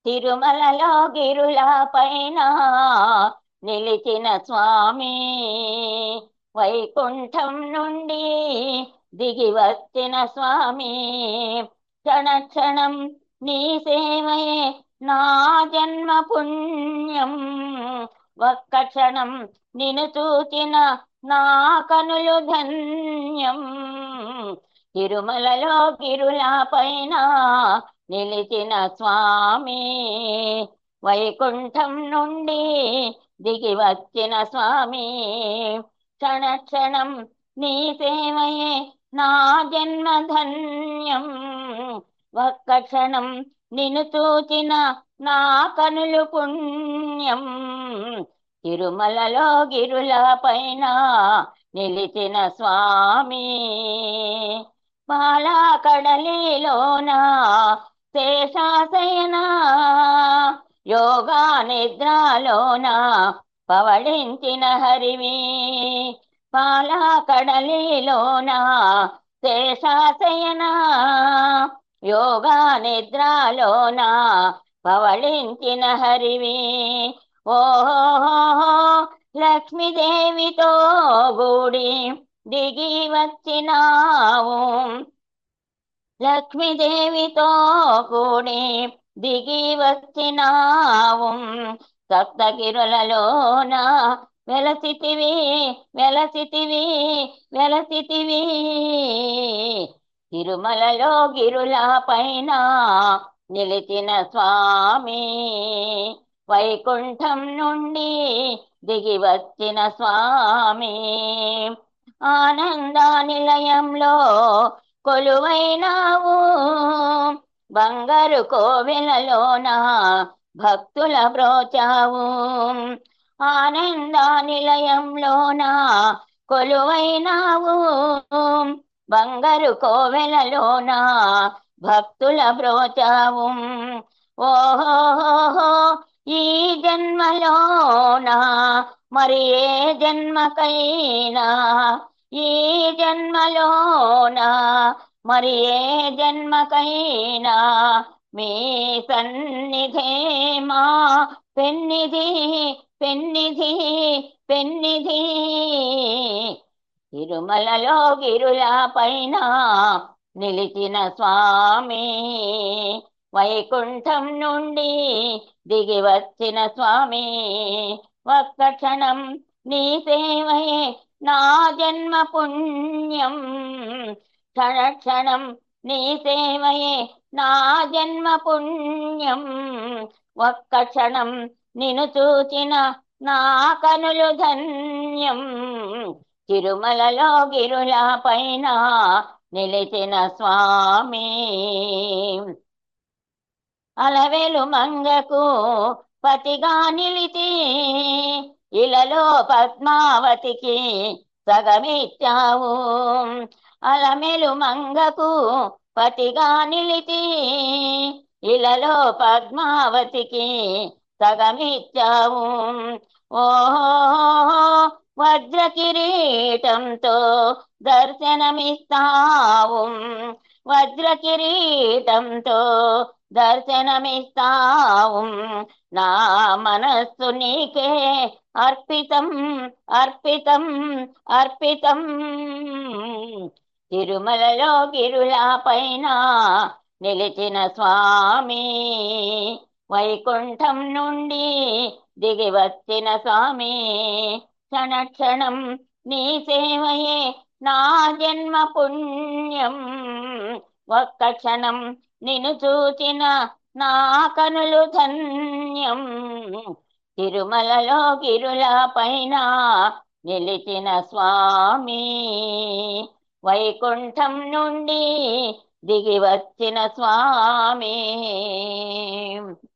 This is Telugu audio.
తిరుమలలో గిరుల పైన నిలిచిన స్వామి వైకుంఠం నుండి దిగి వచ్చిన స్వామి క్షణ క్షణం నీ సేవయే నా జన్మ పుణ్యం ఒక్క క్షణం నిన్ను చూచిన నా కనులు ధన్యం తిరుమలలో గిరుల పైన నిలిచిన స్వామి వైకుంఠం నుండి దిగి వచ్చిన స్వామి క్షణ క్షణం నీ సేవయే నా జన్మ ధన్యం ఒక్క క్షణం నిన్ను చూచిన నా కనులు పుణ్యం తిరుమలలో గిరుల పైన నిలిచిన స్వామి పాలా కడలిలోన శేషాశయన యోగా నిద్రలోన పవళించిన హరివి పాలా కడలిలోన శేషాశయన యోగా నిద్రలోన పవళించిన హరివి ఓహో లక్ష్మీదేవితో గూడి దిగి వచ్చినావు లక్ష్మీదేవితో కూడి దిగి వచ్చినావు సప్తగిరులలోన వెలసితివి వెలసితివి వెలసితివి తిరుమలలో గిరుల పైన నిలిచిన స్వామి వైకుంఠం నుండి దిగి వచ్చిన స్వామి ఆనంద నిలయంలో కొలువైనావు బంగారు కోవెలలోన భక్తుల బ్రోచావు ఆనంద నిలయంలోన కొలువైనావు బంగారు కోవెలలోన భక్తుల బ్రోచావు ఓహో ఈ జన్మలోన మరి ఏ జన్మకైనా ఈ జన్మలోన మరి ఏ జన్మకైనా మీ సన్నిధే మా పెన్నిధి పెన్నిధి పెన్నిధి తిరుమలలో గిరుల పైన నిలిచిన స్వామి వైకుంఠం నుండి దిగి వచ్చిన స్వామి ఒక్క క్షణం నీ సేవయే నా జన్మ పుణ్యం క్షణ క్షణం నీ సేవయే నా జన్మ పుణ్యం ఒక్క క్షణం నిన్ను చూచిన నా కనులు ధన్యం తిరుమలలో గిరుల పైన నిలిచిన స్వామి అలవేలు మంగకు పతిగా నిలిచి ఇలలో పద్మావతికి సగమిచ్చావు అలమెలు మంగకు పతిగా నిలిచి ఇలలో పద్మావతికి సగమిచ్చావు ఓహో వజ్ర కిరీటంతో దర్శనమిస్తావు వజ్ర కిరీటంతో దర్శనమిస్తావు నా మనస్సు నీకే అర్పితం అర్పితం అర్పితం తిరుమలలో గిరుల పైన నిలిచిన స్వామి వైకుంఠం నుండి దిగి వచ్చిన స్వామి క్షణ క్షణం నీ సేవయే నా జన్మ పుణ్యం ఒక్క క్షణం నిన్ను చూచిన నా కనులు ధన్యం తిరుమలలో గిరుల పైన నిలిచిన స్వామి వైకుంఠం నుండి దిగి వచ్చిన స్వామి